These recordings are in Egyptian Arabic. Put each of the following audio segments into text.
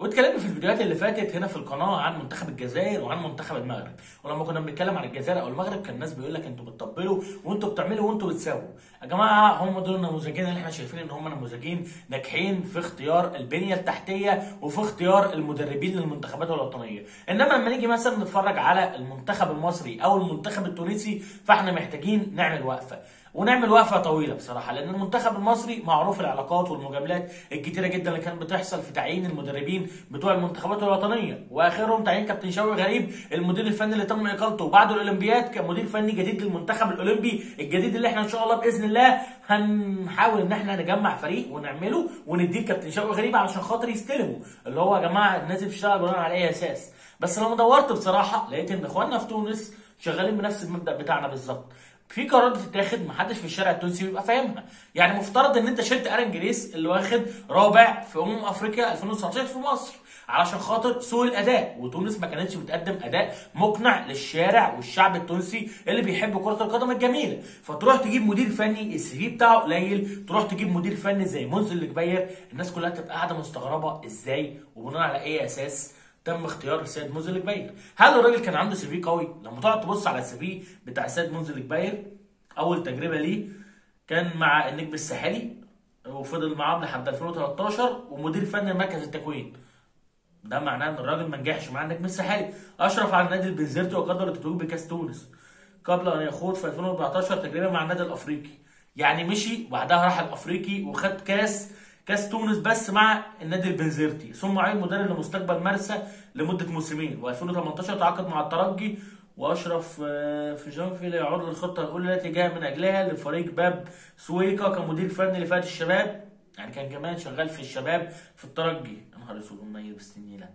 واتكلمنا في الفيديوهات اللي فاتت هنا في القناه عن منتخب الجزائر وعن منتخب المغرب ولما كنا بنتكلم عن الجزائر او المغرب كان الناس بيقول لك انتوا بتطبلوا وانتوا بتعملوا وانتوا بتساووا يا جماعه هم دول النموذجين اللي احنا شايفين ان هم نموذجين ناجحين في اختيار البنيه التحتيه وفي اختيار المدربين للمنتخبات الوطنيه انما لما نيجي مثلا نتفرج على المنتخب المصري او المنتخب التونسي فاحنا محتاجين نعمل وقفه ونعمل وقفه طويله بصراحه لان المنتخب المصري معروف العلاقات والمجاملات الكتيره جدا اللي كانت بتحصل في تعيين المدربين بتوع المنتخبات الوطنيه واخرهم تعيين كابتن شوقي غريب المدير الفني اللي تم اقالته بعد الاولمبياد كمدير فني جديد للمنتخب الاولمبي الجديد اللي احنا ان شاء الله باذن الله هنحاول ان احنا نجمع فريق ونعمله ونديه كابتن شوقي غريب علشان خاطر يستلموا اللي هو يا جماعه الناس بتشتغل بناء على اي اساس بس لما دورت بصراحه لقيت ان اخواننا في تونس شغالين بنفس المبدا بتاعنا بالظبط في قرارات بتتاخد محدش في الشارع التونسي بيبقى فاهمها يعني مفترض ان انت شلت ارن جريس اللي واخد رابع في امم افريقيا 2019 في مصر علشان خاطر سوء الاداء وتونس ما كانتش بتقدم اداء مقنع للشارع والشعب التونسي اللي بيحب كره القدم الجميله فتروح تجيب مدير فني السي في بتاعه قليل تروح تجيب مدير فني زي منزل الجبير الناس كلها تبقى قاعده مستغربه ازاي وبناء على اي اساس تم اختيار السيد منزل الجبير هل الراجل كان عنده سي في قوي لما تقعد تبص على السي في بتاع السيد منزل الجبير اول تجربه ليه كان مع النجم الساحلي وفضل معاهم لحد 2013 ومدير فني مركز التكوين ده معناه ان الراجل ما نجحش مع النجم الساحلي اشرف على النادي البنزرتي وقدر التتويج بكاس تونس قبل ان يخوض في 2014 تجربه مع النادي الافريقي يعني مشي وبعدها راح الافريقي وخد كاس كاس تونس بس مع النادي البنزرتي ثم عين مدرب لمستقبل مرسى لمده موسمين و2018 تعاقد مع الترجي واشرف في جانفيل يعود للخطه الاولى التي جاء من اجلها لفريق باب سويكا كمدير فني لفئه الشباب يعني كان كمان شغال في الشباب في الترجي يا نهار اسود منير بالسنيله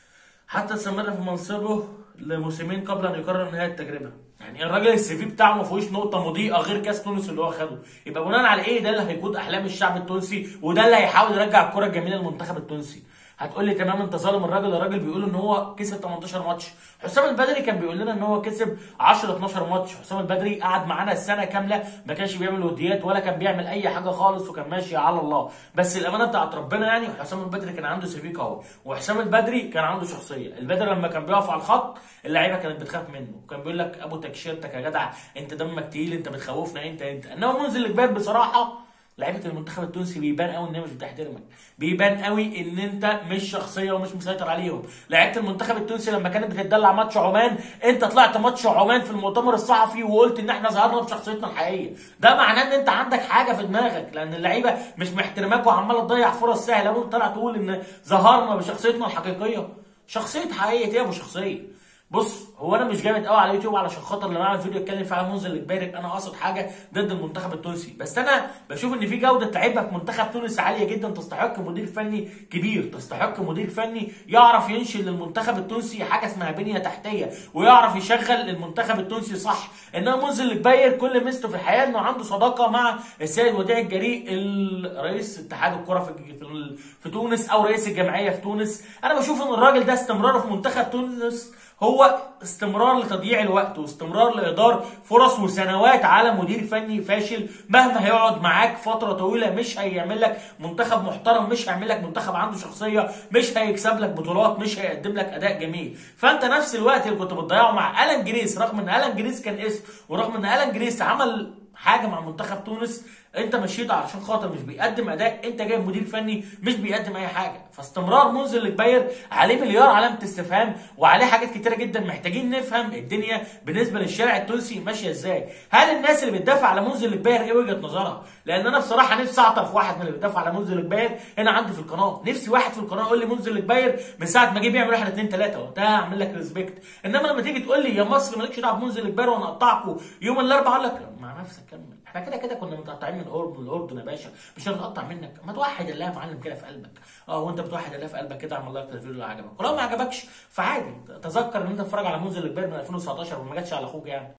حتى استمر في منصبه لموسمين قبل ان يقرر نهايه التجربه يعني الراجل السي في بتاعه ما فيهوش نقطه مضيئه غير كاس تونس اللي هو خده يبقى بناء على ايه ده اللي هيقود احلام الشعب التونسي وده اللي هيحاول يرجع الكره الجميله للمنتخب التونسي هتقول لي تمام انت ظالم الراجل الراجل بيقول ان هو كسب 18 ماتش حسام البدري كان بيقول لنا ان هو كسب 10 12 ماتش حسام البدري قعد معانا السنه كامله ما كانش بيعمل وديات ولا كان بيعمل اي حاجه خالص وكان ماشي على الله بس الامانه بتاعت ربنا يعني حسام البدري كان عنده سي في قوي وحسام البدري كان عنده شخصيه البدري لما كان بيقف على الخط اللعيبه كانت بتخاف منه وكان بيقول لك ابو تكشيرتك يا جدع انت دمك تقيل انت بتخوفنا انت انت انما منزل الجبال بصراحه لعيبه المنتخب التونسي بيبان قوي ان هي مش بتحترمك بيبان قوي ان انت مش شخصيه ومش مسيطر عليهم لعيبه المنتخب التونسي لما كانت بتدلع ماتش عمان انت طلعت ماتش عمان في المؤتمر الصحفي وقلت ان احنا ظهرنا بشخصيتنا الحقيقيه ده معناه ان انت عندك حاجه في دماغك لان اللعيبه مش محترماك وعماله تضيع فرص سهله وانت طالع تقول ان ظهرنا بشخصيتنا الحقيقيه شخصيه حقيقيه ايه ابو شخصيه بص هو انا مش جامد قوي على اليوتيوب علشان خاطر لما اعمل فيديو اتكلم فيه عن منزل الجباري انا قاصد حاجه ضد المنتخب التونسي بس انا بشوف ان في جوده لعيبه في منتخب تونس عاليه جدا تستحق مدير فني كبير تستحق مدير فني يعرف ينشئ للمنتخب التونسي حاجه اسمها بنيه تحتيه ويعرف يشغل المنتخب التونسي صح انما منزل الجباير كل ميزته في الحياه انه عنده صداقه مع السيد وديع الجريء رئيس اتحاد الكره في في تونس او رئيس الجمعيه في تونس انا بشوف ان الراجل ده استمراره في منتخب تونس هو استمرار لتضييع الوقت واستمرار لإدار فرص وسنوات على مدير فني فاشل مهما هيقعد معاك فترة طويلة مش هيعمل لك منتخب محترم مش هيعمل لك منتخب عنده شخصية مش هيكسب لك بطولات مش هيقدم لك أداء جميل فأنت نفس الوقت اللي كنت بتضيعه مع ألان جريس رغم إن ألان جريس كان اسم ورغم إن ألان جريس عمل حاجه مع منتخب تونس انت مشيت علشان خاطر مش بيقدم اداء انت جايب مدير فني مش بيقدم اي حاجه فاستمرار منزل الجباير عليه مليار علامه استفهام وعليه حاجات كتيره جدا محتاجين نفهم الدنيا بالنسبه للشارع التونسي ماشيه ازاي هل الناس اللي بتدافع على منزل الجباير ايه وجهه نظرها لان انا بصراحه نفسي اعطف واحد من اللي بيدافع على منزل الجباير هنا عندي في القناه نفسي واحد في القناه يقول لي منزل الجباير من ساعه ما جه بيعمل واحد اثنين ثلاثه وقتها اعمل لك ريسبكت انما لما تيجي تقول لي يا مصر مالكش دعوه بمنزل الجباير وانا اقطعكم يوم الاربعاء اقول لك مع نفسك كمل احنا كده كده كنا متقطعين من الاردن الاردن يا باشا مش هنقطع منك ما توحد الله يا معلم كده في قلبك اه وانت بتوحد الله في قلبك كده اعمل لايك للفيديو اللي عجبك ولو ما عجبكش فعادي تذكر ان انت تتفرج على منزل الجبال من 2019 وما جاتش على اخوك يعني